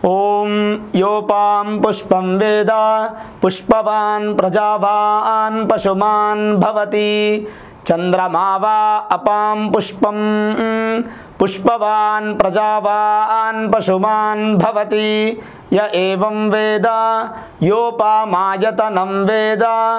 ॐ योपां पुष्पं वेद पुष्पवान् प्रजावान् पशुमान् भवति चन्द्रमा वा अपां पुष्पं पुष्पवान् प्रजावान् पशुमान् भवति य एवं वेद योपामायतनं वेद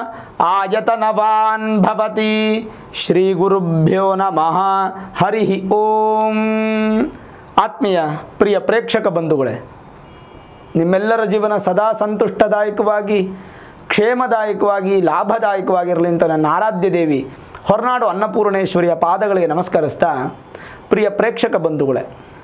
आयतनवान् भवति श्रीगुरुभ्यो नमः हरिः ಓಂ ಆತ್ಮೀಯ ಪ್ರಿಯ ಪ್ರೇಕ್ಷಕ ಬಂಧುಗಳೇ ನಿಮ್ಮೆಲ್ಲರ ಜೀವನ ಸದಾ ಸಂತುಷ್ಟದಾಯಕವಾಗಿ ಕ್ಷೇಮದಾಯಕವಾಗಿ ಲಾಭದಾಯಕವಾಗಿರಲಿ ಅಂತ ನನ್ನ ಆರಾಧ್ಯ ದೇವಿ ಹೊರನಾಡು ಅನ್ನಪೂರ್ಣೇಶ್ವರಿಯ ಪಾದಗಳಿಗೆ ನಮಸ್ಕರಿಸ್ತಾ ಪ್ರಿಯ ಪ್ರೇಕ್ಷಕ ಬಂಧುಗಳೇ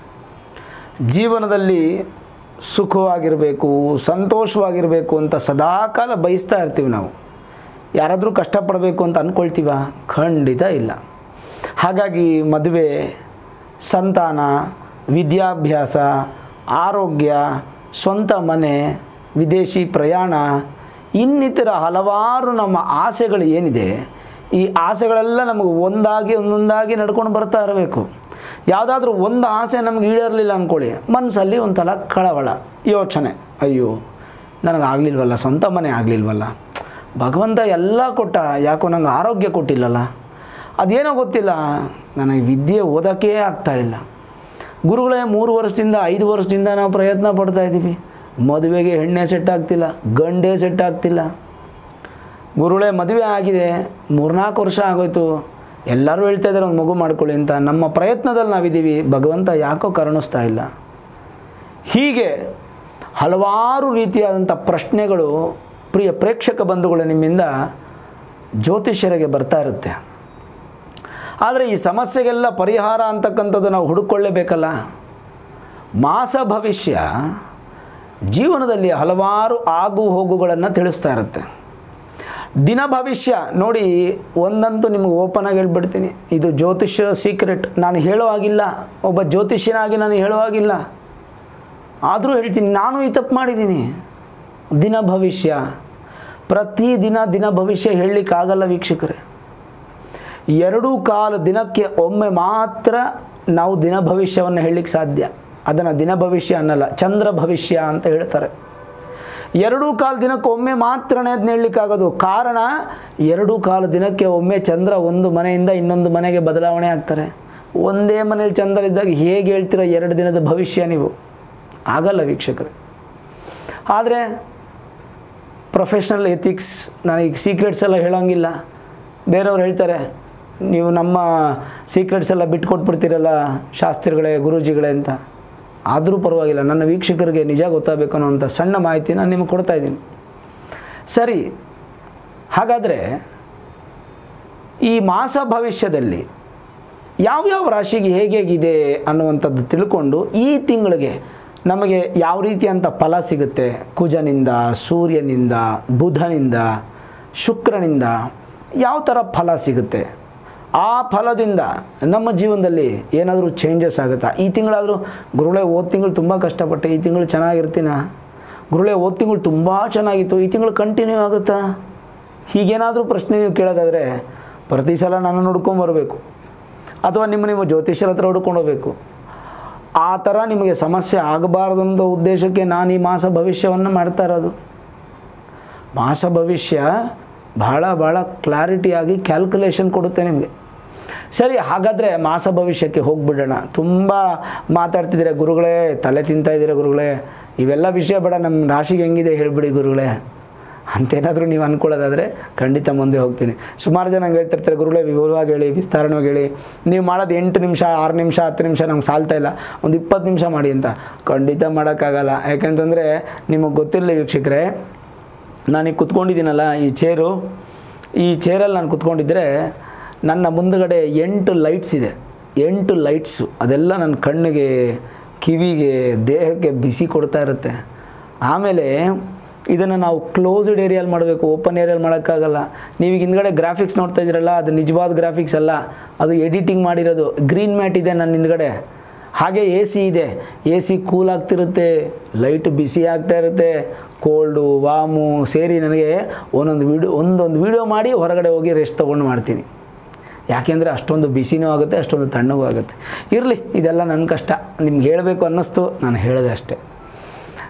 ಜೀವನದಲ್ಲಿ ಸುಖವಾಗಿರಬೇಕು ಸಂತೋಷವಾಗಿರಬೇಕು ಅಂತ ಸದಾಕಾಲ ಬಯಸ್ತಾ ಇರ್ತೀವಿ ನಾವು ಯಾರಾದರೂ ಕಷ್ಟಪಡಬೇಕು ಅಂತ ಅಂದ್ಕೊಳ್ತೀವ ಖಂಡಿತ ಇಲ್ಲ ಹಾಗಾಗಿ ಮದುವೆ ಸಂತಾನ ವಿದ್ಯಾಭ್ಯಾಸ ಆರೋಗ್ಯ ಸ್ವಂತ ಮನೆ ವಿದೇಶಿ ಪ್ರಯಾಣ ಇನ್ನಿತರ ಹಲವಾರು ನಮ್ಮ ಆಸೆಗಳು ಏನಿದೆ ಈ ಆಸೆಗಳೆಲ್ಲ ನಮಗೆ ಒಂದಾಗಿ ಒಂದೊಂದಾಗಿ ನಡ್ಕೊಂಡು ಬರ್ತಾ ಇರಬೇಕು ಯಾವುದಾದ್ರೂ ಒಂದು ಆಸೆ ನಮ್ಗೆ ಈಡೇರಲಿಲ್ಲ ಅಂದ್ಕೊಳ್ಳಿ ಮನಸ್ಸಲ್ಲಿ ಒಂಥರ ಕಳವಳ ಯೋಚನೆ ಅಯ್ಯೋ ನನಗಾಗಲಿಲ್ವಲ್ಲ ಸ್ವಂತ ಮನೆ ಆಗಲಿಲ್ವಲ್ಲ ಭಗವಂತ ಎಲ್ಲ ಕೊಟ್ಟ ಯಾಕೋ ನಂಗೆ ಆರೋಗ್ಯ ಕೊಟ್ಟಿಲ್ಲಲ್ಲ ಅದೇನೋ ಗೊತ್ತಿಲ್ಲ ನನಗೆ ವಿದ್ಯೆ ಓದೋಕ್ಕೇ ಆಗ್ತಾ ಇಲ್ಲ ಗುರುಗಳೇ ಮೂರು ವರ್ಷದಿಂದ ಐದು ವರ್ಷದಿಂದ ನಾವು ಪ್ರಯತ್ನ ಪಡ್ತಾ ಇದ್ದೀವಿ ಮದುವೆಗೆ ಹೆಣ್ಣೆ ಸೆಟ್ ಆಗ್ತಿಲ್ಲ ಗಂಡೇ ಸೆಟ್ ಆಗ್ತಿಲ್ಲ ಗುರುಗಳೇ ಮದುವೆ ಆಗಿದೆ ಮೂರ್ನಾಲ್ಕು ವರ್ಷ ಆಗೋಯ್ತು ಎಲ್ಲರೂ ಹೇಳ್ತಾ ಇದ್ದಾರೆ ಒಂದು ಮಗು ಮಾಡ್ಕೊಳ್ಳಿ ಅಂತ ನಮ್ಮ ಪ್ರಯತ್ನದಲ್ಲಿ ನಾವಿದ್ದೀವಿ ಭಗವಂತ ಯಾಕೋ ಕರುಣಿಸ್ತಾ ಇಲ್ಲ ಹೀಗೆ ಹಲವಾರು ರೀತಿಯಾದಂಥ ಪ್ರಶ್ನೆಗಳು ಪ್ರಿಯ ಪ್ರೇಕ್ಷಕ ಬಂಧುಗಳು ನಿಮ್ಮಿಂದ ಜ್ಯೋತಿಷ್ಯರಿಗೆ ಬರ್ತಾ ಇರುತ್ತೆ ಆದರೆ ಈ ಸಮಸ್ಯೆಗೆಲ್ಲ ಪರಿಹಾರ ಅಂತಕ್ಕಂಥದ್ದು ನಾವು ಹುಡುಕೊಳ್ಳೇಬೇಕಲ್ಲ ಮಾಸ ಭವಿಷ್ಯ ಜೀವನದಲ್ಲಿ ಹಲವಾರು ಆಗು ಹೋಗುಗಳನ್ನು ತಿಳಿಸ್ತಾ ಇರುತ್ತೆ ದಿನ ಭವಿಷ್ಯ ನೋಡಿ ಒಂದಂತೂ ನಿಮಗೆ ಓಪನ್ ಆಗಿ ಹೇಳ್ಬಿಡ್ತೀನಿ ಇದು ಜ್ಯೋತಿಷ್ಯ ಸೀಕ್ರೆಟ್ ನಾನು ಹೇಳೋ ಹಾಗಿಲ್ಲ ಒಬ್ಬ ಜ್ಯೋತಿಷ್ಯನಾಗಿ ನಾನು ಹೇಳೋ ಹಾಗಿಲ್ಲ ಆದರೂ ಹೇಳ್ತೀನಿ ನಾನು ಈ ತಪ್ಪು ಮಾಡಿದ್ದೀನಿ ದಿನ ಭವಿಷ್ಯ ಪ್ರತಿದಿನ ದಿನ ಭವಿಷ್ಯ ಹೇಳಲಿಕ್ಕಾಗಲ್ಲ ವೀಕ್ಷಕರೇ ಎರಡೂ ಕಾಲು ದಿನಕ್ಕೆ ಒಮ್ಮೆ ಮಾತ್ರ ನಾವು ದಿನ ಭವಿಷ್ಯವನ್ನು ಹೇಳಲಿಕ್ಕೆ ಸಾಧ್ಯ ಅದನ್ನು ದಿನ ಭವಿಷ್ಯ ಅನ್ನಲ್ಲ ಚಂದ್ರ ಭವಿಷ್ಯ ಅಂತ ಹೇಳ್ತಾರೆ ಎರಡೂ ಕಾಲು ದಿನಕ್ಕೆ ಒಮ್ಮೆ ಮಾತ್ರನೇ ಅದನ್ನ ಹೇಳಲಿಕ್ಕಾಗೋದು ಕಾರಣ ಎರಡೂ ಕಾಲು ದಿನಕ್ಕೆ ಒಮ್ಮೆ ಚಂದ್ರ ಒಂದು ಮನೆಯಿಂದ ಇನ್ನೊಂದು ಮನೆಗೆ ಬದಲಾವಣೆ ಆಗ್ತಾರೆ ಒಂದೇ ಮನೇಲಿ ಚಂದ್ರ ಇದ್ದಾಗ ಹೇಗೆ ಹೇಳ್ತೀರ ಎರಡು ದಿನದ ಭವಿಷ್ಯ ನೀವು ಆಗಲ್ಲ ವೀಕ್ಷಕರು ಆದರೆ ಪ್ರೊಫೆಷ್ನಲ್ ಎಥಿಕ್ಸ್ ನನಗೆ ಸೀಕ್ರೆಟ್ಸ್ ಎಲ್ಲ ಹೇಳೋಂಗಿಲ್ಲ ಬೇರೆಯವ್ರು ಹೇಳ್ತಾರೆ ನೀವು ನಮ್ಮ ಸೀಕ್ರೆಟ್ಸ್ ಎಲ್ಲ ಬಿಟ್ಕೊಟ್ಬಿಡ್ತೀರಲ್ಲ ಶಾಸ್ತ್ರಿಗಳೇ ಗುರೂಜಿಗಳೇ ಅಂತ ಆದರೂ ಪರವಾಗಿಲ್ಲ ನನ್ನ ವೀಕ್ಷಕರಿಗೆ ನಿಜ ಗೊತ್ತಾಗಬೇಕು ಅನ್ನೋಂಥ ಸಣ್ಣ ಮಾಹಿತಿ ನಾನು ನಿಮಗೆ ಕೊಡ್ತಾ ಇದ್ದೀನಿ ಸರಿ ಹಾಗಾದರೆ ಈ ಮಾಸ ಭವಿಷ್ಯದಲ್ಲಿ ಯಾವ್ಯಾವ ರಾಶಿಗೆ ಹೇಗೆ ಹೇಗಿದೆ ಅನ್ನುವಂಥದ್ದು ತಿಳ್ಕೊಂಡು ಈ ತಿಂಗಳಿಗೆ ನಮಗೆ ಯಾವ ರೀತಿಯಂಥ ಫಲ ಸಿಗುತ್ತೆ ಕುಜನಿಂದ ಸೂರ್ಯನಿಂದ ಬುಧನಿಂದ ಶುಕ್ರನಿಂದ ಯಾವ ಥರ ಫಲ ಸಿಗುತ್ತೆ ಆ ಫಲದಿಂದ ನಮ್ಮ ಜೀವನದಲ್ಲಿ ಏನಾದರೂ ಚೇಂಜಸ್ ಆಗುತ್ತಾ ಈ ತಿಂಗಳಾದರೂ ಗುರುಗಳೇ ಹೋದ ತಿಂಗಳು ತುಂಬ ಕಷ್ಟಪಟ್ಟೆ ಈ ತಿಂಗಳು ಚೆನ್ನಾಗಿರ್ತೀನ ಗುರುಗಳೇ ಹೋದ ತಿಂಗಳು ತುಂಬ ಚೆನ್ನಾಗಿತ್ತು ಈ ತಿಂಗಳು ಕಂಟಿನ್ಯೂ ಆಗುತ್ತಾ ಹೀಗೇನಾದರೂ ಪ್ರಶ್ನೆ ನೀವು ಕೇಳೋದಾದರೆ ಪ್ರತಿ ಸಲ ನಾನು ನೋಡ್ಕೊಂಬರ್ಬೇಕು ಅಥವಾ ನಿಮ್ಮ ನಿಮ್ಮ ಜ್ಯೋತಿಷ್ಯರ ಹತ್ರ ಹುಡ್ಕೊಂಡು ಹೋಗ್ಬೇಕು ಆ ಥರ ನಿಮಗೆ ಸಮಸ್ಯೆ ಆಗಬಾರ್ದು ಅನ್ನೋ ಉದ್ದೇಶಕ್ಕೆ ನಾನು ಈ ಮಾಸ ಭವಿಷ್ಯವನ್ನು ಮಾಡ್ತಾ ಇರೋದು ಮಾಸ ಭವಿಷ್ಯ ಭಾಳ ಭಾಳ ಕ್ಲಾರಿಟಿಯಾಗಿ ಕ್ಯಾಲ್ಕುಲೇಷನ್ ಕೊಡುತ್ತೆ ನಿಮಗೆ ಸರಿ ಹಾಗಾದರೆ ಮಾಸ ಭವಿಷ್ಯಕ್ಕೆ ಹೋಗ್ಬಿಡೋಣ ತುಂಬ ಮಾತಾಡ್ತಿದ್ದೀರ ಗುರುಗಳೇ ತಲೆ ತಿಂತಾ ಇದ್ದೀರ ಗುರುಗಳೇ ಇವೆಲ್ಲ ವಿಷಯ ಬೇಡ ನಮ್ಮ ರಾಶಿಗೆ ಹೆಂಗಿದೆ ಹೇಳಿಬಿಡಿ ಗುರುಗಳೇ ಅಂತೇನಾದರೂ ನೀವು ಅಂದ್ಕೊಳ್ಳೋದಾದರೆ ಖಂಡಿತ ಮುಂದೆ ಹೋಗ್ತೀನಿ ಸುಮಾರು ಜನ ಹಂಗೆ ಹೇಳ್ತಿರ್ತಾರೆ ಗುರುಗಳೇ ವಿವರವಾಗಿ ಹೇಳಿ ವಿಸ್ತಾರವಾಗಿ ಹೇಳಿ ನೀವು ಮಾಡೋದು ಎಂಟು ನಿಮಿಷ ಆರು ನಿಮಿಷ ಹತ್ತು ನಿಮಿಷ ನಮ್ಗೆ ಸಾಲ್ತಾ ಇಲ್ಲ ಒಂದು ಇಪ್ಪತ್ತು ನಿಮಿಷ ಮಾಡಿ ಅಂತ ಖಂಡಿತ ಮಾಡೋಕ್ಕಾಗಲ್ಲ ಯಾಕೆಂತಂದರೆ ನಿಮಗೆ ಗೊತ್ತಿರಲಿ ವೀಕ್ಷಕರೇ ನಾನೀಗ ಕುತ್ಕೊಂಡಿದ್ದೀನಲ್ಲ ಈ ಚೇರು ಈ ಚೇರಲ್ಲಿ ನಾನು ಕುತ್ಕೊಂಡಿದ್ದರೆ ನನ್ನ ಮುಂದುಗಡೆ ಎಂಟು ಲೈಟ್ಸ್ ಇದೆ ಎಂಟು ಲೈಟ್ಸು ಅದೆಲ್ಲ ನನ್ನ ಕಣ್ಣಿಗೆ ಕಿವಿಗೆ ದೇಹಕ್ಕೆ ಬಿಸಿ ಕೊಡ್ತಾ ಇರುತ್ತೆ ಆಮೇಲೆ ಇದನ್ನು ನಾವು ಕ್ಲೋಸ್ಡ್ ಏರಿಯಲ್ಲಿ ಮಾಡಬೇಕು ಓಪನ್ ಏರಿಯಲ್ಲಿ ಮಾಡೋಕ್ಕಾಗಲ್ಲ ನೀವು ಹಿಂದ್ಗಡೆ ಗ್ರಾಫಿಕ್ಸ್ ನೋಡ್ತಾ ಇದ್ದೀರಲ್ಲ ಅದು ನಿಜವಾದ ಗ್ರಾಫಿಕ್ಸ್ ಅಲ್ಲ ಅದು ಎಡಿಟಿಂಗ್ ಮಾಡಿರೋದು ಗ್ರೀನ್ ಮ್ಯಾಟ್ ಇದೆ ನನ್ನ ಹಿಂದ್ಗಡೆ ಹಾಗೆ ಎ ಸಿ ಇದೆ ಎ ಸಿ ಕೂಲ್ ಆಗ್ತಿರುತ್ತೆ ಲೈಟ್ ಬಿಸಿ ಆಗ್ತಾ ಇರುತ್ತೆ ಕೋಲ್ಡು ವಾಮು ಸೇರಿ ನನಗೆ ಒಂದೊಂದು ವೀಡಿಯೋ ಒಂದೊಂದು ವೀಡಿಯೋ ಮಾಡಿ ಹೊರಗಡೆ ಹೋಗಿ ರೆಸ್ಟ್ ತೊಗೊಂಡು ಮಾಡ್ತೀನಿ ಯಾಕೆಂದರೆ ಅಷ್ಟೊಂದು ಬಿಸಿನೂ ಆಗುತ್ತೆ ಅಷ್ಟೊಂದು ತಣ್ಣಗೂ ಆಗುತ್ತೆ ಇರಲಿ ಇದೆಲ್ಲ ನನ್ನ ಕಷ್ಟ ನಿಮ್ಗೆ ಹೇಳಬೇಕು ಅನ್ನಿಸ್ತು ನಾನು ಹೇಳಿದೆ ಅಷ್ಟೇ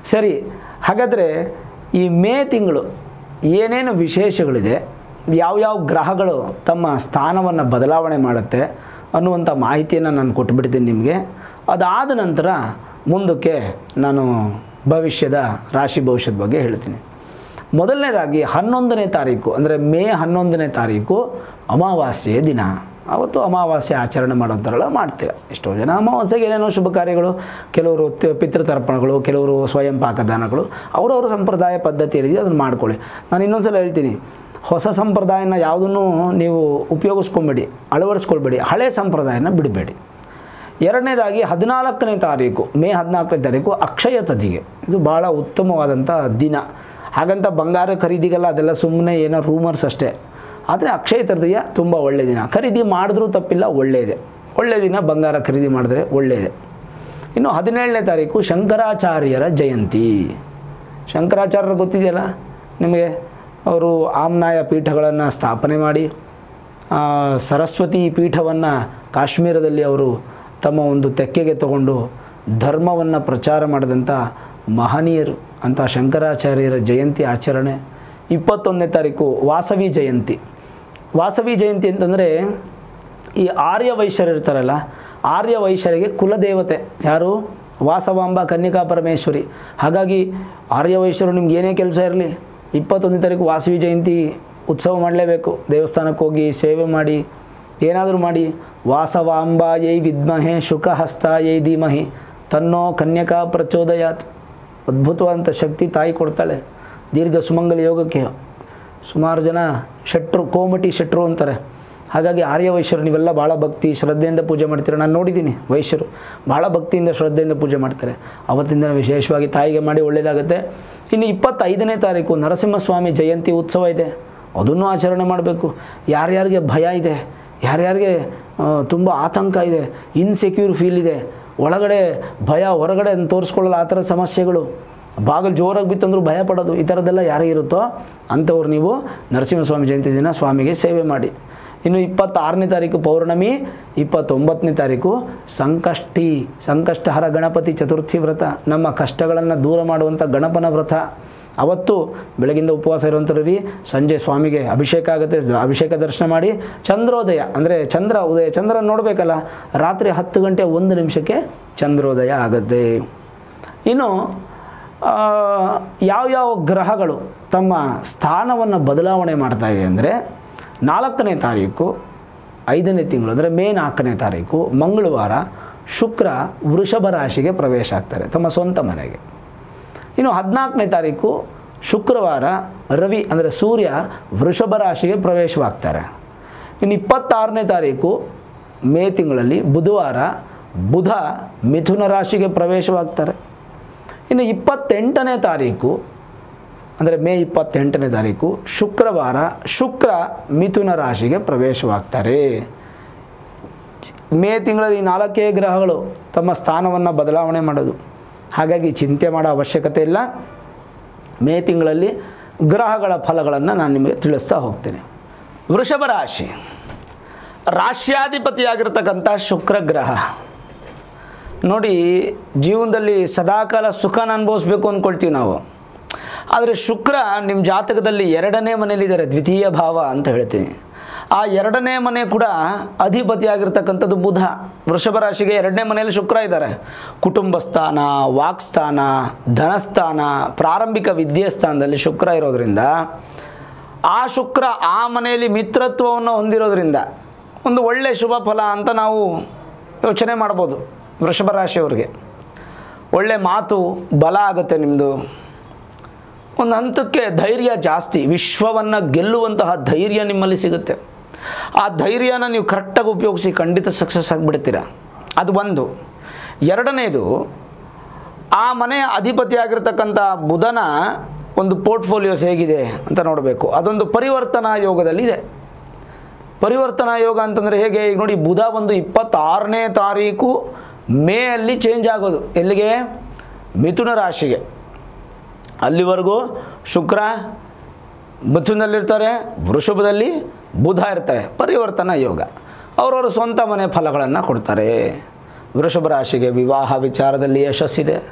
ಸರಿ ಹಾಗಾದರೆ ಈ ಮೇ ತಿಂಗಳು ಏನೇನು ವಿಶೇಷಗಳಿದೆ ಯಾವ್ಯಾವ ಗ್ರಹಗಳು ತಮ್ಮ ಸ್ಥಾನವನ್ನು ಬದಲಾವಣೆ ಮಾಡುತ್ತೆ ಅನ್ನುವಂಥ ಮಾಹಿತಿಯನ್ನು ನಾನು ಕೊಟ್ಬಿಡ್ತೀನಿ ನಿಮಗೆ ಅದಾದ ನಂತರ ಮುಂದಕ್ಕೆ ನಾನು ಭವಿಷ್ಯದ ರಾಶಿ ಭವಿಷ್ಯದ ಬಗ್ಗೆ ಹೇಳ್ತೀನಿ ಮೊದಲನೇದಾಗಿ ಹನ್ನೊಂದನೇ ತಾರೀಕು ಅಂದರೆ ಮೇ ಹನ್ನೊಂದನೇ ತಾರೀಕು ಅಮಾವಾಸ್ಯೆಯ ದಿನ ಅವತ್ತು ಅಮಾವಾಸ್ಯೆ ಆಚರಣೆ ಮಾಡೋದರಲ್ಲ ಮಾಡ್ತೀರ ಎಷ್ಟೋ ಜನ ಅಮಾವಾಸ್ಯೆಗೆ ಏನೇನೋ ಶುಭ ಕಾರ್ಯಗಳು ಕೆಲವರು ತ- ಪಿತೃತರ್ಪಣಗಳು ಕೆಲವರು ಸ್ವಯಂ ಪಾಕದಾನಗಳು ಅವರವ್ರ ಸಂಪ್ರದಾಯ ಪದ್ಧತಿ ಏನಿದೆ ಅದನ್ನು ಮಾಡ್ಕೊಳ್ಳಿ ನಾನು ಇನ್ನೊಂದ್ಸಲ ಹೇಳ್ತೀನಿ ಹೊಸ ಸಂಪ್ರದಾಯನ ಯಾವುದನ್ನು ನೀವು ಉಪಯೋಗಿಸ್ಕೊಬೇಡಿ ಅಳವಡಿಸ್ಕೊಳ್ಬೇಡಿ ಹಳೆ ಸಂಪ್ರದಾಯನ ಬಿಡಬೇಡಿ ಎರಡನೇದಾಗಿ ಹದಿನಾಲ್ಕನೇ ತಾರೀಕು ಮೇ ಹದಿನಾಲ್ಕನೇ ತಾರೀಕು ಅಕ್ಷಯ ತದಿಗೆ ಇದು ಭಾಳ ಉತ್ತಮವಾದಂಥ ದಿನ ಹಾಗಂತ ಬಂಗಾರ ಖರೀದಿಗೆಲ್ಲ ಅದೆಲ್ಲ ಸುಮ್ಮನೆ ಏನೋ ರೂಮರ್ಸ್ ಅಷ್ಟೇ ಆದರೆ ಅಕ್ಷಯ ತೃತೀಯ ತುಂಬ ಒಳ್ಳೆಯ ದಿನ ಖರೀದಿ ಮಾಡಿದ್ರೂ ತಪ್ಪಿಲ್ಲ ಒಳ್ಳೆಯದೇ ಒಳ್ಳೆಯ ದಿನ ಬಂಗಾರ ಖರೀದಿ ಮಾಡಿದ್ರೆ ಒಳ್ಳೆಯದೇ ಇನ್ನು ಹದಿನೇಳನೇ ತಾರೀಕು ಶಂಕರಾಚಾರ್ಯರ ಜಯಂತಿ ಶಂಕರಾಚಾರ್ಯರು ಗೊತ್ತಿದೆಯಲ್ಲ ನಿಮಗೆ ಅವರು ಆಮ್ನಾಯ ಪೀಠಗಳನ್ನು ಸ್ಥಾಪನೆ ಮಾಡಿ ಆ, ಸರಸ್ವತಿ ಪೀಠವನ್ನು ಕಾಶ್ಮೀರದಲ್ಲಿ ಅವರು ತಮ್ಮ ಒಂದು ತೆಕ್ಕೆಗೆ ತಗೊಂಡು ಧರ್ಮವನ್ನು ಪ್ರಚಾರ ಮಾಡಿದಂಥ ಮಹನೀಯರು ಅಂತ ಶಂಕರಾಚಾರ್ಯರ ಜಯಂತಿ ಆಚರಣೆ ಇಪ್ಪತ್ತೊಂದನೇ ತಾರೀಕು ವಾಸವಿ ಜಯಂತಿ ವಾಸವಿ ಜಯಂತಿ ಅಂತಂದರೆ ಈ ಆರ್ಯ ವೈಶ್ಯರು ಇರ್ತಾರಲ್ಲ ಆರ್ಯ ವೈಶ್ಯರಿಗೆ ಕುಲದೇವತೆ ಯಾರು ವಾಸವಾಂಬ ಕನ್ಯಕಾ ಪರಮೇಶ್ವರಿ ಹಾಗಾಗಿ ಆರ್ಯ ವೈಶ್ಯರು ನಿಮ್ಗೆ ಏನೇ ಕೆಲಸ ಇರಲಿ ಇಪ್ಪತ್ತೊಂದನೇ ತಾರೀಕು ವಾಸವಿ ಜಯಂತಿ ಉತ್ಸವ ಮಾಡಲೇಬೇಕು ದೇವಸ್ಥಾನಕ್ಕೆ ಹೋಗಿ ಸೇವೆ ಮಾಡಿ ಏನಾದರೂ ಮಾಡಿ ವಾಸವಾಂಬ ಯೈ ವಿದ್ಮಹೆ ಶುಕಹಸ್ತ ಯೈ ಧೀಮಹಿ ತನ್ನೋ ಕನ್ಯಕಾ ಪ್ರಚೋದಯಾತ್ ಅದ್ಭುತವಾದಂಥ ಶಕ್ತಿ ತಾಯಿ ಕೊಡ್ತಾಳೆ ದೀರ್ಘ ಸುಮಂಗಲ ಯೋಗಕ್ಕೆ ಸುಮಾರು ಜನ ಶೆಟ್ರು ಕೋಮಟಿ ಶೆಟ್ರು ಅಂತಾರೆ ಹಾಗಾಗಿ ಆರ್ಯ ವೈಶ್ಯರು ನೀವೆಲ್ಲ ಭಾಳ ಭಕ್ತಿ ಶ್ರದ್ಧೆಯಿಂದ ಪೂಜೆ ಮಾಡ್ತೀರ ನಾನು ನೋಡಿದ್ದೀನಿ ವೈಶ್ಯರು ಭಾಳ ಭಕ್ತಿಯಿಂದ ಶ್ರದ್ಧೆಯಿಂದ ಪೂಜೆ ಮಾಡ್ತಾರೆ ಅವತ್ತಿಂದ ವಿಶೇಷವಾಗಿ ತಾಯಿಗೆ ಮಾಡಿ ಒಳ್ಳೆಯದಾಗುತ್ತೆ ಇನ್ನು ಇಪ್ಪತ್ತೈದನೇ ತಾರೀಕು ನರಸಿಂಹಸ್ವಾಮಿ ಜಯಂತಿ ಉತ್ಸವ ಇದೆ ಅದನ್ನು ಆಚರಣೆ ಮಾಡಬೇಕು ಯಾರ್ಯಾರಿಗೆ ಭಯ ಇದೆ ಯಾರ್ಯಾರಿಗೆ ತುಂಬ ಆತಂಕ ಇದೆ ಇನ್ಸೆಕ್ಯೂರ್ ಫೀಲ್ ಇದೆ ಒಳಗಡೆ ಭಯ ಹೊರಗಡೆ ಅದನ್ನ ತೋರಿಸ್ಕೊಳ್ಳಲ್ಲ ಆ ಥರ ಸಮಸ್ಯೆಗಳು ಬಾಗಿಲು ಜೋರಾಗಿ ಬಿತ್ತಂದ್ರೂ ಭಯ ಪಡೋದು ಈ ಥರದ್ದೆಲ್ಲ ಯಾರು ಇರುತ್ತೋ ಅಂಥವ್ರು ನೀವು ನರಸಿಂಹಸ್ವಾಮಿ ಜಯಂತಿ ದಿನ ಸ್ವಾಮಿಗೆ ಸೇವೆ ಮಾಡಿ ಇನ್ನು ಇಪ್ಪತ್ತಾರನೇ ತಾರೀಕು ಪೌರ್ಣಮಿ ಇಪ್ಪತ್ತೊಂಬತ್ತನೇ ತಾರೀಕು ಸಂಕಷ್ಟಿ ಸಂಕಷ್ಟಹರ ಗಣಪತಿ ಚತುರ್ಥಿ ವ್ರತ ನಮ್ಮ ಕಷ್ಟಗಳನ್ನು ದೂರ ಮಾಡುವಂಥ ಗಣಪನ ವ್ರತ ಅವತ್ತು ಬೆಳಗಿಂದ ಉಪವಾಸ ಇರುವಂಥವ್ರಿ ಸಂಜೆ ಸ್ವಾಮಿಗೆ ಅಭಿಷೇಕ ಆಗುತ್ತೆ ಅಭಿಷೇಕ ದರ್ಶನ ಮಾಡಿ ಚಂದ್ರೋದಯ ಅಂದರೆ ಚಂದ್ರ ಉದಯ ಚಂದ್ರ ನೋಡಬೇಕಲ್ಲ ರಾತ್ರಿ ಹತ್ತು ಗಂಟೆ ಒಂದು ನಿಮಿಷಕ್ಕೆ ಚಂದ್ರೋದಯ ಆಗುತ್ತೆ ಇನ್ನು ಆ, ಯಾವ್ಯಾವ ಗ್ರಹಗಳು ತಮ್ಮ ಸ್ಥಾನವನ್ನು ಬದಲಾವಣೆ ಮಾಡ್ತಾ ಇದೆ ಅಂದರೆ ನಾಲ್ಕನೇ ತಾರೀಕು ಐದನೇ ತಿಂಗಳು ಅಂದರೆ ಮೇ ನಾಲ್ಕನೇ ತಾರೀಕು ಮಂಗಳವಾರ ಶುಕ್ರ ವೃಷಭ ರಾಶಿಗೆ ಪ್ರವೇಶ ಆಗ್ತಾರೆ ತಮ್ಮ ಸ್ವಂತ ಮನೆಗೆ ಇನ್ನು ಹದಿನಾಲ್ಕನೇ ತಾರೀಕು ಶುಕ್ರವಾರ ರವಿ ಅಂದರೆ ಸೂರ್ಯ ವೃಷಭ ರಾಶಿಗೆ ಪ್ರವೇಶವಾಗ್ತಾರೆ ಇನ್ನು ಇಪ್ಪತ್ತಾರನೇ ತಾರೀಕು ಮೇ ತಿಂಗಳಲ್ಲಿ ಬುಧವಾರ ಬುಧ ಮಿಥುನ ರಾಶಿಗೆ ಪ್ರವೇಶವಾಗ್ತಾರೆ ಇನ್ನು ಇಪ್ಪತ್ತೆಂಟನೇ ತಾರೀಕು ಅಂದರೆ ಮೇ ಇಪ್ಪತ್ತೆಂಟನೇ ತಾರೀಕು ಶುಕ್ರವಾರ ಶುಕ್ರ ಮಿಥುನ ರಾಶಿಗೆ ಪ್ರವೇಶವಾಗ್ತಾರೆ ಮೇ ತಿಂಗಳಲ್ಲಿ ಈ ನಾಲ್ಕೇ ಗ್ರಹಗಳು ತಮ್ಮ ಸ್ಥಾನವನ್ನು ಬದಲಾವಣೆ ಮಾಡೋದು ಹಾಗಾಗಿ ಚಿಂತೆ ಮಾಡೋ ಅವಶ್ಯಕತೆ ಇಲ್ಲ ಮೇ ತಿಂಗಳಲ್ಲಿ ಗ್ರಹಗಳ ಫಲಗಳನ್ನು ನಾನು ನಿಮಗೆ ತಿಳಿಸ್ತಾ ಹೋಗ್ತೇನೆ ವೃಷಭ ರಾಶಿ ರಾಶ್ಯಾಧಿಪತಿಯಾಗಿರ್ತಕ್ಕಂಥ ಶುಕ್ರ ಗ್ರಹ ನೋಡಿ ಜೀವನದಲ್ಲಿ ಸದಾಕಾಲ ಸುಖನ ಅನುಭವಿಸ್ಬೇಕು ಅಂದ್ಕೊಳ್ತೀವಿ ನಾವು ಆದರೆ ಶುಕ್ರ ನಿಮ್ಮ ಜಾತಕದಲ್ಲಿ ಎರಡನೇ ಮನೇಲಿದ್ದಾರೆ ದ್ವಿತೀಯ ಭಾವ ಅಂತ ಹೇಳ್ತೀನಿ ಆ ಎರಡನೇ ಮನೆ ಕೂಡ ಅಧಿಪತಿಯಾಗಿರ್ತಕ್ಕಂಥದ್ದು ಬುಧ ವೃಷಭ ರಾಶಿಗೆ ಎರಡನೇ ಮನೆಯಲ್ಲಿ ಶುಕ್ರ ಇದ್ದಾರೆ ಕುಟುಂಬ ಸ್ಥಾನ ವಾಕ್ಸ್ಥಾನ ಧನಸ್ಥಾನ ಪ್ರಾರಂಭಿಕ ವಿದ್ಯೆ ಸ್ಥಾನದಲ್ಲಿ ಶುಕ್ರ ಇರೋದ್ರಿಂದ ಆ ಶುಕ್ರ ಆ ಮನೆಯಲ್ಲಿ ಮಿತ್ರತ್ವವನ್ನು ಹೊಂದಿರೋದ್ರಿಂದ ಒಂದು ಒಳ್ಳೆಯ ಶುಭ ಫಲ ಅಂತ ನಾವು ಯೋಚನೆ ಮಾಡ್ಬೋದು ವೃಷಭ ರಾಶಿಯವ್ರಿಗೆ ಒಳ್ಳೆ ಮಾತು ಬಲ ಆಗುತ್ತೆ ನಿಮ್ಮದು ಒಂದು ಹಂತಕ್ಕೆ ಧೈರ್ಯ ಜಾಸ್ತಿ ವಿಶ್ವವನ್ನು ಗೆಲ್ಲುವಂತಹ ಧೈರ್ಯ ನಿಮ್ಮಲ್ಲಿ ಸಿಗುತ್ತೆ ಆ ಧೈರ್ಯನ ನೀವು ಕರೆಕ್ಟಾಗಿ ಉಪಯೋಗಿಸಿ ಖಂಡಿತ ಸಕ್ಸಸ್ ಆಗಿಬಿಡ್ತೀರ ಅದು ಒಂದು ಎರಡನೇದು ಆ ಮನೆಯ ಅಧಿಪತಿಯಾಗಿರ್ತಕ್ಕಂಥ ಬುಧನ ಒಂದು ಪೋರ್ಟ್ಫೋಲಿಯೋಸ್ ಹೇಗಿದೆ ಅಂತ ನೋಡಬೇಕು ಅದೊಂದು ಪರಿವರ್ತನಾ ಯೋಗದಲ್ಲಿದೆ ಪರಿವರ್ತನಾ ಯೋಗ ಅಂತಂದರೆ ಹೇಗೆ ಈಗ ನೋಡಿ ಬುಧ ಒಂದು ಇಪ್ಪತ್ತಾರನೇ ತಾರೀಕು ಮೇ ಅಲ್ಲಿ ಚೇಂಜ್ ಆಗೋದು ಎಲ್ಲಿಗೆ ಮಿಥುನ ರಾಶಿಗೆ ಅಲ್ಲಿವರೆಗೂ ಶುಕ್ರ ಮಿಥುನದಲ್ಲಿರ್ತಾರೆ ವೃಷಭದಲ್ಲಿ ಬುಧ ಇರ್ತಾರೆ ಪರಿವರ್ತನಾ ಯೋಗ ಅವರವರ ಸ್ವಂತ ಮನೆ ಫಲಗಳನ್ನು ಕೊಡ್ತಾರೆ ವೃಷಭ ರಾಶಿಗೆ ವಿವಾಹ ವಿಚಾರದಲ್ಲಿ ಯಶಸ್ಸಿದೆ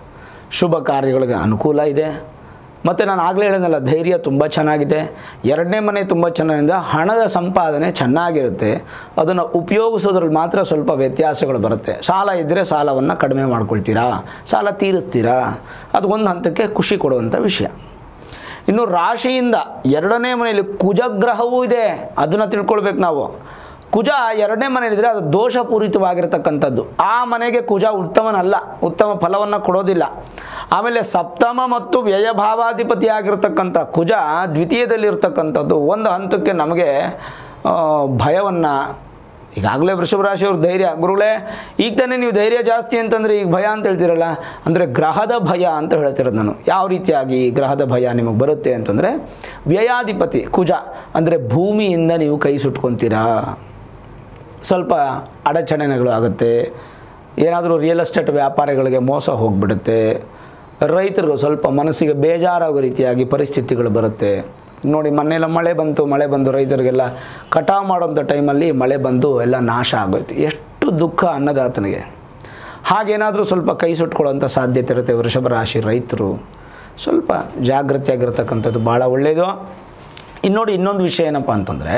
ಶುಭ ಕಾರ್ಯಗಳಿಗೆ ಅನುಕೂಲ ಇದೆ ಮತ್ತು ನಾನು ಆಗಲೇ ಹೇಳಿದ್ನಲ್ಲ ಧೈರ್ಯ ತುಂಬ ಚೆನ್ನಾಗಿದೆ ಎರಡನೇ ಮನೆ ತುಂಬ ಚೆನ್ನಾಗಿಂದ ಹಣದ ಸಂಪಾದನೆ ಚೆನ್ನಾಗಿರುತ್ತೆ ಅದನ್ನು ಉಪಯೋಗಿಸೋದ್ರಲ್ಲಿ ಮಾತ್ರ ಸ್ವಲ್ಪ ವ್ಯತ್ಯಾಸಗಳು ಬರುತ್ತೆ ಸಾಲ ಇದ್ದರೆ ಸಾಲವನ್ನು ಕಡಿಮೆ ಮಾಡ್ಕೊಳ್ತೀರಾ ಸಾಲ ತೀರಿಸ್ತೀರಾ ಅದು ಒಂದು ಹಂತಕ್ಕೆ ಖುಷಿ ಕೊಡುವಂಥ ವಿಷಯ ಇನ್ನು ರಾಶಿಯಿಂದ ಎರಡನೇ ಮನೆಯಲ್ಲಿ ಕುಜಗ್ರಹವೂ ಇದೆ ಅದನ್ನು ತಿಳ್ಕೊಳ್ಬೇಕು ನಾವು ಕುಜ ಎರಡನೇ ಮನೆಯಲ್ಲಿದ್ದರೆ ಅದು ದೋಷಪೂರಿತವಾಗಿರತಕ್ಕಂಥದ್ದು ಆ ಮನೆಗೆ ಕುಜ ಉತ್ತಮನಲ್ಲ ಉತ್ತಮ ಫಲವನ್ನು ಕೊಡೋದಿಲ್ಲ ಆಮೇಲೆ ಸಪ್ತಮ ಮತ್ತು ವ್ಯಯಭಾವಾಧಿಪತಿ ಆಗಿರ್ತಕ್ಕಂಥ ಕುಜ ದ್ವಿತೀಯದಲ್ಲಿರ್ತಕ್ಕಂಥದ್ದು ಒಂದು ಹಂತಕ್ಕೆ ನಮಗೆ ಭಯವನ್ನು ಈಗಾಗಲೇ ವೃಷಭ ರಾಶಿಯವ್ರ ಧೈರ್ಯ ಗುರುಗಳೇ ಈಗ ತಾನೇ ನೀವು ಧೈರ್ಯ ಜಾಸ್ತಿ ಅಂತಂದರೆ ಈಗ ಭಯ ಅಂತ ಹೇಳ್ತಿರಲ್ಲ ಅಂದರೆ ಗ್ರಹದ ಭಯ ಅಂತ ಹೇಳ್ತಿರೋದು ನಾನು ಯಾವ ರೀತಿಯಾಗಿ ಗ್ರಹದ ಭಯ ನಿಮಗೆ ಬರುತ್ತೆ ಅಂತಂದರೆ ವ್ಯಯಾಧಿಪತಿ ಕುಜ ಅಂದರೆ ಭೂಮಿಯಿಂದ ನೀವು ಕೈ ಸುಟ್ಕೊತೀರಾ ಸ್ವಲ್ಪ ಅಡಚಣೆಗಳು ಆಗುತ್ತೆ ಏನಾದರೂ ರಿಯಲ್ ಎಸ್ಟೇಟ್ ವ್ಯಾಪಾರಿಗಳಿಗೆ ಮೋಸ ಹೋಗಿಬಿಡುತ್ತೆ ರೈತರಿಗೂ ಸ್ವಲ್ಪ ಮನಸ್ಸಿಗೆ ಬೇಜಾರಾಗೋ ರೀತಿಯಾಗಿ ಪರಿಸ್ಥಿತಿಗಳು ಬರುತ್ತೆ ನೋಡಿ ಮೊನ್ನೆಲ್ಲ ಮಳೆ ಬಂತು ಮಳೆ ಬಂದು ರೈತರಿಗೆಲ್ಲ ಕಟಾವು ಮಾಡೋಂಥ ಟೈಮಲ್ಲಿ ಮಳೆ ಬಂದು ಎಲ್ಲ ನಾಶ ಆಗೋಯ್ತು ಎಷ್ಟು ದುಃಖ ಅನ್ನದಾತನಿಗೆ ಹಾಗೇನಾದರೂ ಸ್ವಲ್ಪ ಕೈ ಸುಟ್ಕೊಳ್ಳೋಂಥ ಸಾಧ್ಯತೆ ಇರುತ್ತೆ ವೃಷಭ ರಾಶಿ ರೈತರು ಸ್ವಲ್ಪ ಜಾಗೃತಿಯಾಗಿರ್ತಕ್ಕಂಥದ್ದು ಭಾಳ ಒಳ್ಳೆಯದು ಇನ್ನು ನೋಡಿ ಇನ್ನೊಂದು ವಿಷಯ ಏನಪ್ಪ ಅಂತಂದರೆ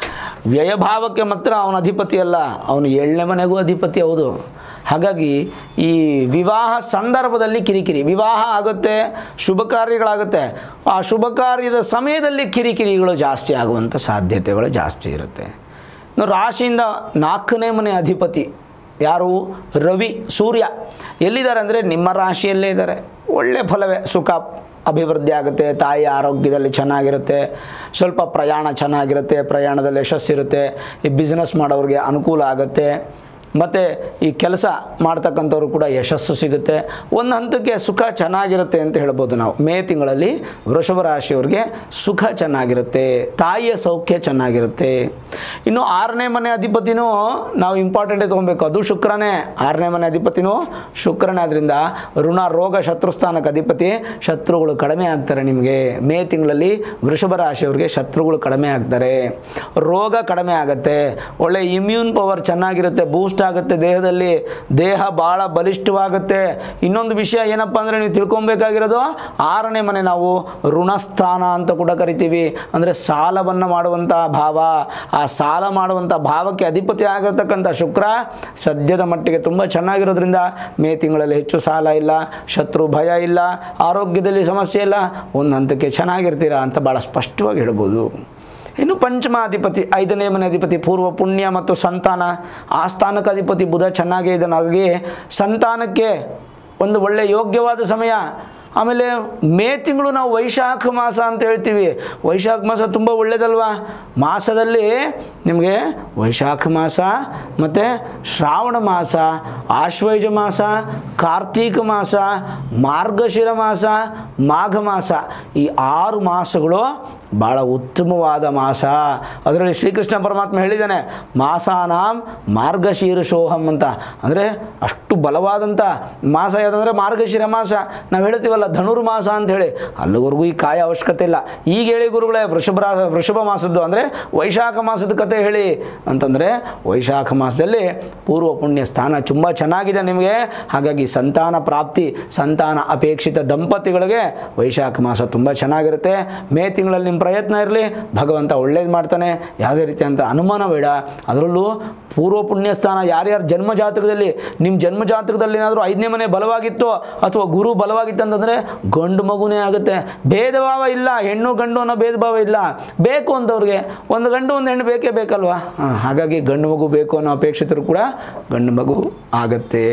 ವ್ಯಯಭಾವಕ್ಕೆ ಮಾತ್ರ ಅವನ ಅಧಿಪತಿ ಅಲ್ಲ ಅವನು ಏಳನೇ ಮನೆಗೂ ಅಧಿಪತಿ ಹೌದು ಹಾಗಾಗಿ ಈ ವಿವಾಹ ಸಂದರ್ಭದಲ್ಲಿ ಕಿರಿಕಿರಿ ವಿವಾಹ ಆಗುತ್ತೆ ಶುಭ ಕಾರ್ಯಗಳಾಗುತ್ತೆ ಆ ಶುಭ ಕಾರ್ಯದ ಸಮಯದಲ್ಲಿ ಕಿರಿಕಿರಿಗಳು ಜಾಸ್ತಿ ಆಗುವಂಥ ಸಾಧ್ಯತೆಗಳು ಜಾಸ್ತಿ ಇರುತ್ತೆ ಇನ್ನು ರಾಶಿಯಿಂದ ನಾಲ್ಕನೇ ಮನೆ ಅಧಿಪತಿ ಯಾರು ರವಿ ಸೂರ್ಯ ಎಲ್ಲಿದ್ದಾರೆ ಅಂದರೆ ನಿಮ್ಮ ರಾಶಿಯಲ್ಲೇ ಇದ್ದಾರೆ ಒಳ್ಳೆ ಫಲವೇ ಸುಖ ಅಭಿವೃದ್ಧಿ ಆಗುತ್ತೆ ತಾಯಿ ಆರೋಗ್ಯದಲ್ಲಿ ಚೆನ್ನಾಗಿರುತ್ತೆ ಸ್ವಲ್ಪ ಪ್ರಯಾಣ ಚೆನ್ನಾಗಿರುತ್ತೆ ಪ್ರಯಾಣದಲ್ಲಿ ಯಶಸ್ಸಿರುತ್ತೆ ಈ ಬಿಸ್ನೆಸ್ ಮಾಡೋರಿಗೆ ಅನುಕೂಲ ಆಗುತ್ತೆ ಮತ್ತು ಈ ಕೆಲಸ ಮಾಡ್ತಕ್ಕಂಥವ್ರು ಕೂಡ ಯಶಸ್ಸು ಸಿಗುತ್ತೆ ಒಂದು ಹಂತಕ್ಕೆ ಸುಖ ಚೆನ್ನಾಗಿರುತ್ತೆ ಅಂತ ಹೇಳ್ಬೋದು ನಾವು ಮೇ ತಿಂಗಳಲ್ಲಿ ವೃಷಭ ರಾಶಿಯವ್ರಿಗೆ ಸುಖ ಚೆನ್ನಾಗಿರುತ್ತೆ ತಾಯಿಯ ಸೌಖ್ಯ ಚೆನ್ನಾಗಿರುತ್ತೆ ಇನ್ನು ಆರನೇ ಮನೆ ಅಧಿಪತಿನೂ ನಾವು ಇಂಪಾರ್ಟೆಂಟೇ ತೊಗೊಬೇಕು ಅದು ಶುಕ್ರನೇ ಆರನೇ ಮನೆ ಅಧಿಪತಿನೂ ಶುಕ್ರನೇ ಆದ್ದರಿಂದ ಋಣ ರೋಗ ಶತ್ರುಸ್ಥಾನಕ್ಕೆ ಅಧಿಪತಿ ಶತ್ರುಗಳು ಕಡಿಮೆ ಆಗ್ತಾರೆ ನಿಮಗೆ ಮೇ ತಿಂಗಳಲ್ಲಿ ವೃಷಭ ರಾಶಿಯವ್ರಿಗೆ ಶತ್ರುಗಳು ಕಡಿಮೆ ಆಗ್ತಾರೆ ರೋಗ ಕಡಿಮೆ ಆಗುತ್ತೆ ಒಳ್ಳೆ ಇಮ್ಯೂನ್ ಪವರ್ ಚೆನ್ನಾಗಿರುತ್ತೆ ಬೂಸ್ಟ್ ಆಗುತ್ತೆ ದೇಹದಲ್ಲಿ ದೇಹ ಭಾಳ ಬಲಿಷ್ಠವಾಗುತ್ತೆ ಇನ್ನೊಂದು ವಿಷಯ ಏನಪ್ಪ ಅಂದರೆ ನೀವು ತಿಳ್ಕೊಬೇಕಾಗಿರೋದು ಆರನೇ ಮನೆ ನಾವು ಋಣಸ್ಥಾನ ಅಂತ ಕೂಡ ಕರಿತೀವಿ ಅಂದರೆ ಸಾಲವನ್ನು ಮಾಡುವಂಥ ಭಾವ ಆ ಸಾಲ ಮಾಡುವಂಥ ಭಾವಕ್ಕೆ ಅಧಿಪತಿ ಆಗಿರ್ತಕ್ಕಂಥ ಶುಕ್ರ ಸದ್ಯದ ಮಟ್ಟಿಗೆ ತುಂಬ ಚೆನ್ನಾಗಿರೋದ್ರಿಂದ ಮೇ ತಿಂಗಳಲ್ಲಿ ಹೆಚ್ಚು ಸಾಲ ಇಲ್ಲ ಶತ್ರು ಭಯ ಇಲ್ಲ ಆರೋಗ್ಯದಲ್ಲಿ ಸಮಸ್ಯೆ ಇಲ್ಲ ಒಂದು ಹಂತಕ್ಕೆ ಚೆನ್ನಾಗಿರ್ತೀರಾ ಅಂತ ಭಾಳ ಸ್ಪಷ್ಟವಾಗಿ ಹೇಳ್ಬೋದು ಇನ್ನು ಪಂಚಮಾಧಿಪತಿ ಐದನೇ ಮನೆ ಅಧಿಪತಿ ಪೂರ್ವ ಪುಣ್ಯ ಮತ್ತು ಸಂತಾನ ಆ ಸ್ಥಾನಕ್ಕೆ ಅಧಿಪತಿ ಬುಧ ಚೆನ್ನಾಗೇ ಇದ್ದಾನೆ ಹಾಗಾಗಿ ಸಂತಾನಕ್ಕೆ ಒಂದು ಒಳ್ಳೆಯ ಯೋಗ್ಯವಾದ ಸಮಯ ಆಮೇಲೆ ಮೇ ತಿಂಗಳು ನಾವು ವೈಶಾಖ ಮಾಸ ಅಂತ ಹೇಳ್ತೀವಿ ವೈಶಾಖ ಮಾಸ ತುಂಬ ಒಳ್ಳೆಯದಲ್ವಾ ಮಾಸದಲ್ಲಿ ನಿಮಗೆ ವೈಶಾಖ ಮಾಸ ಮತ್ತು ಶ್ರಾವಣ ಮಾಸ ಆಶ್ವಯುಜ ಮಾಸ ಕಾರ್ತೀಕ ಮಾಸ ಮಾರ್ಗಶಿರ ಮಾಸ ಮಾಘ ಮಾಸ ಈ ಆರು ಮಾಸಗಳು ಭಾಳ ಉತ್ತಮವಾದ ಮಾಸ ಅದರಲ್ಲಿ ಶ್ರೀಕೃಷ್ಣ ಪರಮಾತ್ಮ ಹೇಳಿದ್ದಾನೆ ಮಾಸಾನಾಂ ಮಾರ್ಗಶೀರ್ಷೋಹಂ ಅಂತ ಅಂದರೆ ಅಷ್ಟು ಬಲವಾದಂಥ ಮಾಸ ಯಾವುದಂದ್ರೆ ಮಾರ್ಗಶಿರ ಮಾಸ ನಾವು ಹೇಳ್ತೀವಲ್ಲ ಧನುರ್ಮಾಸ ಅಂತ ಹೇಳಿ ಅಲ್ಲಿವರೆಗೂ ಈ ಕಾಯ ಅವಶ್ಯಕತೆ ಇಲ್ಲ ಈಗ ಹೇಳಿ ಗುರುಗಳೇ ವೃಷಭ ರಾ- ವೃಷಭ ಮಾಸದ್ದು ಅಂದರೆ ವೈಶಾಖ ಮಾಸದ ಕತೆ ಹೇಳಿ ಅಂತಂದರೆ ವೈಶಾಖ ಮಾಸದಲ್ಲಿ ಪೂರ್ವ ಪುಣ್ಯ ಸ್ಥಾನ ತುಂಬ ಚೆನ್ನಾಗಿದೆ ನಿಮಗೆ ಹಾಗಾಗಿ ಸಂತಾನ ಪ್ರಾಪ್ತಿ ಸಂತಾನ ಅಪೇಕ್ಷಿತ ದಂಪತಿಗಳಿಗೆ ವೈಶಾಖ ಮಾಸ ತುಂಬ ಚೆನ್ನಾಗಿರುತ್ತೆ ಮೇ ತಿಂಗಳಲ್ಲಿ ನಿಮ್ಮ ಪ್ರಯತ್ನ ಇರಲಿ ಭಗವಂತ ಒಳ್ಳೇದು ಮಾಡ್ತಾನೆ ಯಾವುದೇ ರೀತಿ ಅಂತ ಅನುಮಾನ ಬೇಡ ಅದರಲ್ಲೂ ಪೂರ್ವ ಪುಣ್ಯ ಸ್ಥಾನ ಯಾರ್ಯಾರ ಜನ್ಮ ಜಾತಕದಲ್ಲಿ ನಿಮ್ಮ ಜನ್ಮ ಜಾತಕದಲ್ಲಿ ಏನಾದರೂ ಐದನೇ ಮನೆ ಬಲವಾಗಿತ್ತು ಅಥವಾ ಗುರು ಬಲವಾಗಿತ್ತು ಅಂತಂದರೆ ಗಂಡು ಮಗುನೇ ಆಗುತ್ತೆ ಭೇದ ಭಾವ ಇಲ್ಲ ಹೆಣ್ಣು ಗಂಡು ಅನ್ನೋ ಭೇದ ಭಾವ ಇಲ್ಲ ಬೇಕು ಅಂತವ್ರಿಗೆ ಒಂದು ಗಂಡು ಒಂದು ಹೆಣ್ಣು ಬೇಕೇ ಬೇಕಲ್ವಾ ಹಾಂ ಹಾಗಾಗಿ ಗಂಡು ಮಗು ಬೇಕು ಅನ್ನೋ ಅಪೇಕ್ಷಿತರು ಕೂಡ ಗಂಡು ಮಗು ಆಗತ್ತೆ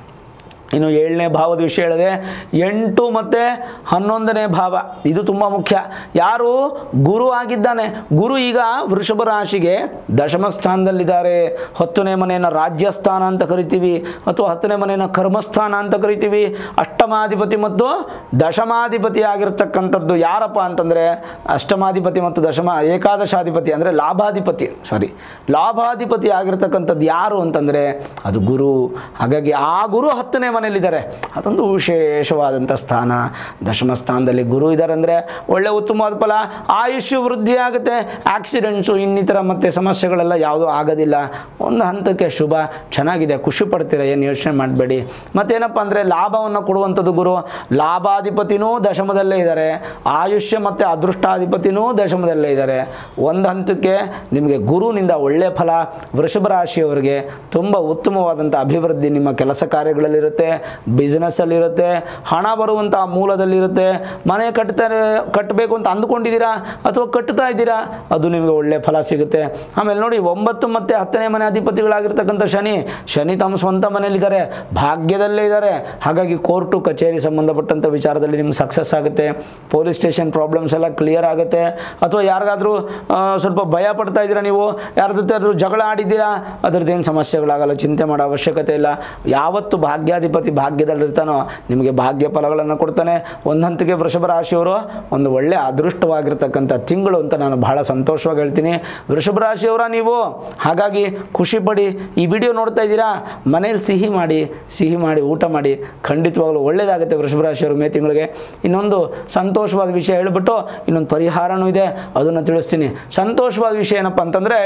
ಇನ್ನು ಏಳನೇ ಭಾವದ ವಿಷಯ ಹೇಳಿದೆ ಎಂಟು ಮತ್ತು ಹನ್ನೊಂದನೇ ಭಾವ ಇದು ತುಂಬ ಮುಖ್ಯ ಯಾರು ಗುರು ಆಗಿದ್ದಾನೆ ಗುರು ಈಗ ವೃಷಭ ರಾಶಿಗೆ ದಶಮ ಸ್ಥಾನದಲ್ಲಿದ್ದಾರೆ ಹತ್ತನೇ ಮನೆಯನ್ನು ರಾಜ್ಯಸ್ಥಾನ ಅಂತ ಕರಿತೀವಿ ಅಥವಾ ಹತ್ತನೇ ಮನೆಯನ್ನು ಕರ್ಮಸ್ಥಾನ ಅಂತ ಕರಿತೀವಿ ಅಷ್ಟಮಾಧಿಪತಿ ಮತ್ತು ದಶಮಾಧಿಪತಿ ಆಗಿರ್ತಕ್ಕಂಥದ್ದು ಯಾರಪ್ಪ ಅಂತಂದರೆ ಅಷ್ಟಮಾಧಿಪತಿ ಮತ್ತು ದಶಮ ಏಕಾದಶಾಧಿಪತಿ ಅಂದರೆ ಲಾಭಾಧಿಪತಿ ಸಾರಿ ಲಾಭಾಧಿಪತಿ ಆಗಿರ್ತಕ್ಕಂಥದ್ದು ಯಾರು ಅಂತಂದರೆ ಅದು ಗುರು ಹಾಗಾಗಿ ಆ ಗುರು ಹತ್ತನೇ ಮನೆ ಮನೆಯಲ್ಲಿದ್ದಾರೆ ಅದೊಂದು ವಿಶೇಷವಾದಂಥ ಸ್ಥಾನ ದಶಮ ಸ್ಥಾನದಲ್ಲಿ ಗುರು ಇದ್ದಾರೆ ಅಂದರೆ ಒಳ್ಳೆ ಉತ್ತಮವಾದ ಫಲ ಆಯುಷ್ಯ ವೃದ್ಧಿ ಆಗುತ್ತೆ ಆಕ್ಸಿಡೆಂಟ್ಸು ಇನ್ನಿತರ ಮತ್ತು ಸಮಸ್ಯೆಗಳೆಲ್ಲ ಯಾವುದೂ ಆಗೋದಿಲ್ಲ ಒಂದು ಹಂತಕ್ಕೆ ಶುಭ ಚೆನ್ನಾಗಿದೆ ಖುಷಿ ಪಡ್ತೀರ ಏನು ಯೋಚನೆ ಮಾಡಬೇಡಿ ಮತ್ತೇನಪ್ಪ ಅಂದರೆ ಲಾಭವನ್ನು ಕೊಡುವಂಥದ್ದು ಗುರು ಲಾಭಾಧಿಪತಿನೂ ದಶಮದಲ್ಲೇ ಇದ್ದಾರೆ ಆಯುಷ್ಯ ಮತ್ತು ಅದೃಷ್ಟಾಧಿಪತಿನೂ ದಶಮದಲ್ಲೇ ಇದ್ದಾರೆ ಒಂದು ಹಂತಕ್ಕೆ ನಿಮಗೆ ಗುರುವಿನಿಂದ ಒಳ್ಳೆಯ ಫಲ ವೃಷಭ ರಾಶಿಯವರಿಗೆ ತುಂಬ ಉತ್ತಮವಾದಂಥ ಅಭಿವೃದ್ಧಿ ನಿಮ್ಮ ಕೆಲಸ ಕಾರ್ಯಗಳಲ್ಲಿರುತ್ತೆ ಬಿಸ್ನೆಸ್ಸಲ್ಲಿರುತ್ತೆ ಹಣ ಬರುವಂಥ ಮೂಲದಲ್ಲಿರುತ್ತೆ ಮನೆ ಕಟ್ತಾರೆ ಕಟ್ಟಬೇಕು ಅಂತ ಅಂದ್ಕೊಂಡಿದ್ದೀರಾ ಅಥವಾ ಕಟ್ತಾ ಇದ್ದೀರಾ ಅದು ನಿಮಗೆ ಒಳ್ಳೆಯ ಫಲ ಸಿಗುತ್ತೆ ಆಮೇಲೆ ನೋಡಿ ಒಂಬತ್ತು ಮತ್ತು ಹತ್ತನೇ ಮನೆ ಅಧಿಪತಿಗಳಾಗಿರ್ತಕ್ಕಂಥ ಶನಿ ಶನಿ ತಮ್ಮ ಸ್ವಂತ ಮನೆಯಲ್ಲಿದ್ದಾರೆ ಭಾಗ್ಯದಲ್ಲೇ ಇದ್ದಾರೆ ಹಾಗಾಗಿ ಕೋರ್ಟು ಕಚೇರಿ ಸಂಬಂಧಪಟ್ಟಂಥ ವಿಚಾರದಲ್ಲಿ ನಿಮ್ಗೆ ಸಕ್ಸಸ್ ಆಗುತ್ತೆ ಪೊಲೀಸ್ ಸ್ಟೇಷನ್ ಪ್ರಾಬ್ಲಮ್ಸ್ ಎಲ್ಲ ಕ್ಲಿಯರ್ ಆಗುತ್ತೆ ಅಥವಾ ಯಾರಿಗಾದ್ರೂ ಆ, ಸ್ವಲ್ಪ ಭಯ ಪಡ್ತಾ ಇದ್ದೀರಾ ನೀವು ಯಾರ ಜೊತೆ ಆದರೂ ಜಗಳ ಆಡಿದ್ದೀರಾ ಅದ್ರದ್ದೇನು ಸಮಸ್ಯೆಗಳಾಗಲ್ಲ ಚಿಂತೆ ಮಾಡೋ ಅವಶ್ಯಕತೆ ಇಲ್ಲ ಯಾವತ್ತು ಭಾಗ್ಯಾಧಿಪತಿ ಭಾಗ್ಯದಲ್ಲಿರ್ತಾನೋ ನಿಮಗೆ ಭಾಗ್ಯ ಫಲಗಳನ್ನು ಕೊಡ್ತಾನೆ ಒಂದು ಹಂತಕ್ಕೆ ವೃಷಭ ರಾಶಿಯವರು ಒಂದು ಒಳ್ಳೆಯ ಅದೃಷ್ಟವಾಗಿರ್ತಕ್ಕಂಥ ತಿಂಗಳು ಅಂತ ನಾನು ಬಹಳ ಸಂತೋಷವಾಗಿ ಹೇಳ್ತೀನಿ ವೃಷಭ ರಾಶಿಯವರ ನೀವು ಹಾಗಾಗಿ ಖುಷಿ ಪಡಿ ಈ ವಿಡಿಯೋ ನೋಡ್ತಾ ಇದ್ದೀರಾ ಮನೇಲಿ ಸಿಹಿ ಮಾಡಿ ಸಿಹಿ ಮಾಡಿ ಊಟ ಮಾಡಿ ಖಂಡಿತವಾಗಲೂ ಒಳ್ಳೆಯದಾಗುತ್ತೆ ವೃಷಭ ರಾಶಿಯವರು ಮೇ ತಿಂಗಳಿಗೆ ಇನ್ನೊಂದು ಸಂತೋಷವಾದ ವಿಷಯ ಹೇಳಿಬಿಟ್ಟು ಇನ್ನೊಂದು ಪರಿಹಾರನೂ ಇದೆ ಅದನ್ನು ತಿಳಿಸ್ತೀನಿ ಸಂತೋಷವಾದ ವಿಷಯ ಏನಪ್ಪ ಅಂತಂದರೆ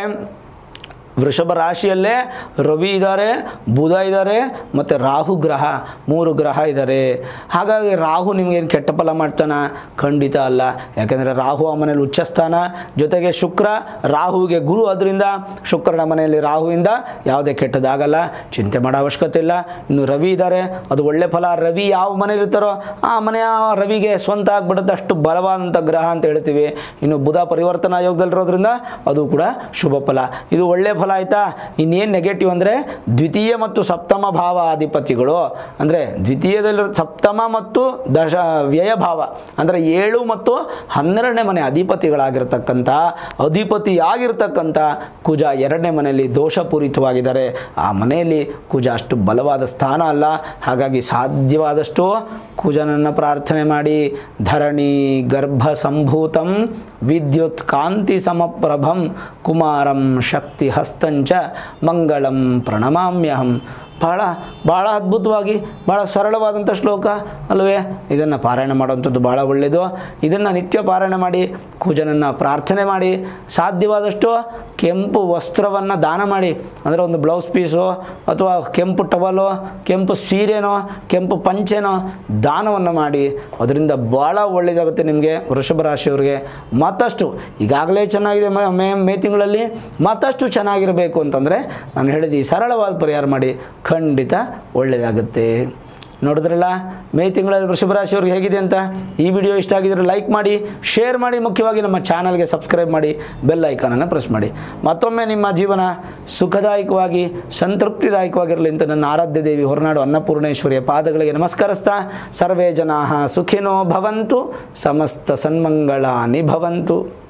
ವೃಷಭ ರಾಶಿಯಲ್ಲೇ ರವಿ ಇದ್ದಾರೆ ಬುಧ ಇದ್ದಾರೆ ಮತ್ತು ರಾಹು ಗ್ರಹ ಮೂರು ಗ್ರಹ ಇದ್ದಾರೆ ಹಾಗಾಗಿ ರಾಹು ನಿಮಗೇನು ಕೆಟ್ಟ ಫಲ ಮಾಡ್ತಾನ ಖಂಡಿತ ಅಲ್ಲ ಯಾಕೆಂದರೆ ರಾಹು ಆ ಮನೇಲಿ ಉಚ್ಚಸ್ಥಾನ ಜೊತೆಗೆ ಶುಕ್ರ ರಾಹುವಿಗೆ ಗುರು ಅದರಿಂದ ಶುಕ್ರನ ಮನೆಯಲ್ಲಿ ರಾಹುವಿಂದ ಯಾವುದೇ ಕೆಟ್ಟದಾಗಲ್ಲ ಚಿಂತೆ ಮಾಡೋ ಅವಶ್ಯಕತೆ ಇಲ್ಲ ಇನ್ನು ರವಿ ಇದ್ದಾರೆ ಅದು ಒಳ್ಳೆ ಫಲ ರವಿ ಯಾವ ಮನೇಲಿ ಇರ್ತಾರೋ ಆ ಮನೆಯ ರವಿಗೆ ಸ್ವಂತ ಆಗ್ಬಿಡುತ್ತೆ ಅಷ್ಟು ಬಲವಾದಂಥ ಗ್ರಹ ಅಂತ ಹೇಳ್ತೀವಿ ಇನ್ನು ಬುಧ ಪರಿವರ್ತನಾ ಯೋಗದಲ್ಲಿರೋದ್ರಿಂದ ಅದು ಕೂಡ ಶುಭ ಫಲ ಇದು ಒಳ್ಳೆ ಫಲ ಆಯಿತಾ ಇನ್ನೇನು ನೆಗೆಟಿವ್ ಅಂದರೆ ದ್ವಿತೀಯ ಮತ್ತು ಸಪ್ತಮ ಭಾವ ಅಧಿಪತಿಗಳು ಅಂದರೆ ದ್ವಿತೀಯದಲ್ಲಿರೋ ಸಪ್ತಮ ಮತ್ತು ದಶ ವ್ಯಯ ಭಾವ ಅಂದರೆ ಏಳು ಮತ್ತು ಹನ್ನೆರಡನೇ ಮನೆ ಅಧಿಪತಿಗಳಾಗಿರ್ತಕ್ಕಂಥ ಅಧಿಪತಿಯಾಗಿರ್ತಕ್ಕಂಥ ಕುಜ ಎರಡನೇ ಮನೆಯಲ್ಲಿ ದೋಷಪೂರಿತವಾಗಿದ್ದಾರೆ ಆ ಮನೆಯಲ್ಲಿ ಕುಜ ಅಷ್ಟು ಬಲವಾದ ಸ್ಥಾನ ಅಲ್ಲ ಹಾಗಾಗಿ ಸಾಧ್ಯವಾದಷ್ಟು ಕುಜನನ್ನು ಪ್ರಾರ್ಥನೆ ಮಾಡಿ ಧರಣಿ ಗರ್ಭ ಸಂಭೂತಂ ವಿದ್ಯುತ್ ಕಾಂತಿ ಸಮಪ್ರಭಂ ಕುಮಾರಂ ಶಕ್ತಿ ಹಸ್ತಂಚ ಮಂಗಳಂ ಪ್ರಣಮಾಮ್ಯಹಂ ಬಹಳ ಭಾಳ ಅದ್ಭುತವಾಗಿ ಭಾಳ ಸರಳವಾದಂಥ ಶ್ಲೋಕ ಅಲ್ವೇ ಇದನ್ನು ಪಾರಾಯಣ ಮಾಡುವಂಥದ್ದು ಭಾಳ ಒಳ್ಳೆಯದು ಇದನ್ನು ನಿತ್ಯ ಪಾರಾಯಣ ಮಾಡಿ ಕುಜನನ್ನು ಪ್ರಾರ್ಥನೆ ಮಾಡಿ ಸಾಧ್ಯವಾದಷ್ಟು ಕೆಂಪು ವಸ್ತ್ರವನ್ನು ದಾನ ಮಾಡಿ ಅಂದರೆ ಒಂದು ಬ್ಲೌಸ್ ಪೀಸು ಅಥವಾ ಕೆಂಪು ಟವಲು ಕೆಂಪು ಸೀರೆನೋ ಕೆಂಪು ಪಂಚೆನೋ ದಾನವನ್ನು ಮಾಡಿ ಅದರಿಂದ ಭಾಳ ಒಳ್ಳೆಯದಾಗುತ್ತೆ ನಿಮಗೆ ವೃಷಭ ರಾಶಿಯವರಿಗೆ ಮತ್ತಷ್ಟು ಈಗಾಗಲೇ ಚೆನ್ನಾಗಿದೆ ಮ- ಮೇ ಮೇ ತಿಂಗಳಲ್ಲಿ ಮತ್ತಷ್ಟು ಚೆನ್ನಾಗಿರಬೇಕು ಅಂತಂದರೆ ನಾನು ಹೇಳಿದ ಈ ಸರಳವಾದ ಪರಿಹಾರ ಮಾಡಿ ಖಂಡಿತ ಒಳ್ಳೆಯದಾಗುತ್ತೆ ನೋಡಿದ್ರಲ್ಲ ಮೇ ತಿಂಗಳಲ್ಲಿ ವೃಷಭ ರಾಶಿಯವ್ರಿಗೆ ಹೇಗಿದೆ ಅಂತ ಈ ವಿಡಿಯೋ ಇಷ್ಟ ಆಗಿದ್ರೆ ಲೈಕ್ ಮಾಡಿ ಶೇರ್ ಮಾಡಿ ಮುಖ್ಯವಾಗಿ ನಮ್ಮ ಚಾನಲ್ಗೆ ಸಬ್ಸ್ಕ್ರೈಬ್ ಮಾಡಿ ಬೆಲ್ ಐಕಾನನ್ನು ಪ್ರೆಸ್ ಮಾಡಿ ಮತ್ತೊಮ್ಮೆ ನಿಮ್ಮ ಜೀವನ ಸುಖದಾಯಕವಾಗಿ ಸಂತೃಪ್ತಿದಾಯಕವಾಗಿರಲಿ ಅಂತ ನನ್ನ ಆರಾಧ್ಯ ದೇವಿ ಹೊರನಾಡು ಅನ್ನಪೂರ್ಣೇಶ್ವರಿಯ ಪಾದಗಳಿಗೆ ನಮಸ್ಕರಿಸ್ತಾ ಸರ್ವೇ ಜನಾ ಸುಖಿನೋ ಭವಂತು ಸಮಸ್ತ ಸನ್ಮಂಗಳಾನಿ ಭವಂತು